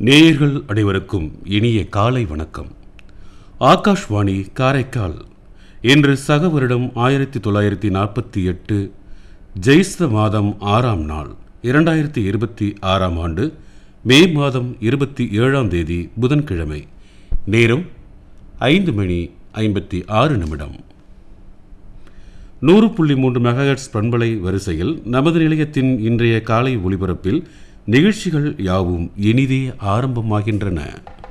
நேயர்கள் அனைவருக்கும் இனிய காலை வணக்கம் ஆகாஷ்வாணி காரைக்கால் இன்று சக வருடம் ஆயிரத்தி தொள்ளாயிரத்தி நாற்பத்தி எட்டு ஜெய்ஸ்த மாதம் ஆறாம் நாள் இரண்டாயிரத்தி இருபத்தி ஆறாம் ஆண்டு மே மாதம் இருபத்தி ஏழாம் தேதி புதன்கிழமை நேரம் ஐந்து மணி ஐம்பத்தி ஆறு நிமிடம் நூறு புள்ளி மூன்று மெகாஹெட்ஸ் பண்பலை வரிசையில் நமது நிலையத்தின் இன்றைய காலை ஒளிபரப்பில் நிகழ்ச்சிகள் யாவும் இனிதே ஆரம்பமாகின்றன